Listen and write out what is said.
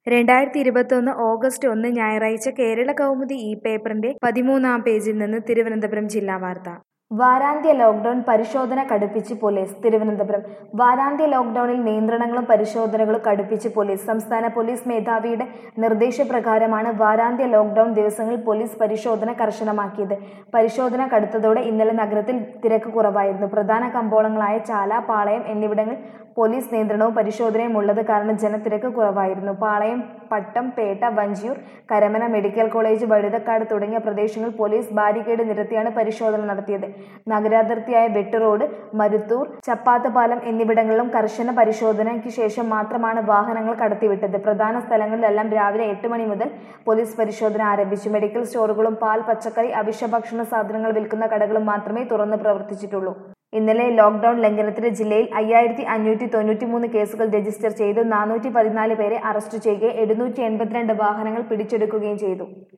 രണ്ടായിരത്തി ഇരുപത്തൊന്ന് ഓഗസ്റ്റ് ഒന്ന് ഞായറാഴ്ച കേരള കൗമുദി ഈ പേപ്പറിന്റെ പതിമൂന്നാം പേജിൽ നിന്ന് തിരുവനന്തപുരം ജില്ലാ വാർത്ത വാരാന്ത്യ ലോക്ഡൌൺ പരിശോധന കടുപ്പിച്ച് പോലീസ് തിരുവനന്തപുരം വാരാന്ത്യ ലോക്ഡൌണിൽ നിയന്ത്രണങ്ങളും പരിശോധനകളും കടുപ്പിച്ച് പോലീസ് സംസ്ഥാന പോലീസ് മേധാവിയുടെ നിർദ്ദേശപ്രകാരമാണ് വാരാന്ത്യ ലോക്ഡൌൺ ദിവസങ്ങളിൽ പോലീസ് പരിശോധന കർശനമാക്കിയത് പരിശോധന കടുത്തതോടെ ഇന്നലെ നഗരത്തിൽ തിരക്ക് കുറവായിരുന്നു പ്രധാന കമ്പോളങ്ങളായ ചാല പാളയം എന്നിവിടങ്ങളിൽ പോലീസ് നിയന്ത്രണവും പരിശോധനയും ഉള്ളത് കാരണം ജനത്തിരക്ക് കുറവായിരുന്നു പാളയം പട്ടം പേട്ട വഞ്ചിയൂർ കരമന മെഡിക്കൽ കോളേജ് വഴുതക്കാട് തുടങ്ങിയ പ്രദേശങ്ങളിൽ പോലീസ് ബാരിക്കേഡ് നിരത്തിയാണ് പരിശോധന നടത്തിയത് നഗരാതിർത്തിയായ വെട്ട് റോഡ് മരുത്തൂർ ചപ്പാത്തുപാലം എന്നിവിടങ്ങളിലും കർശന പരിശോധനയ്ക്ക് ശേഷം മാത്രമാണ് വാഹനങ്ങൾ കടത്തിവിട്ടത് പ്രധാന സ്ഥലങ്ങളിലെല്ലാം രാവിലെ എട്ട് മണി മുതൽ പോലീസ് പരിശോധന ആരംഭിച്ചു മെഡിക്കൽ സ്റ്റോറുകളും പാൽ പച്ചക്കറി അവശ്യ ഭക്ഷണ സാധനങ്ങൾ വിൽക്കുന്ന കടകളും മാത്രമേ തുറന്ന് പ്രവർത്തിച്ചിട്ടുള്ളൂ ഇന്നലെ ലോക്ഡൌൺ ലംഘനത്തിന് ജില്ലയിൽ അയ്യായിരത്തി അഞ്ഞൂറ്റി തൊണ്ണൂറ്റി മൂന്ന് കേസുകൾ രജിസ്റ്റർ ചെയ്തു നാനൂറ്റി പതിനാല് പേരെ അറസ്റ്റ് ചെയ്യുകയും എഴുന്നൂറ്റി എൺപത്തിരണ്ട് വാഹനങ്ങൾ പിടിച്ചെടുക്കുകയും ചെയ്തു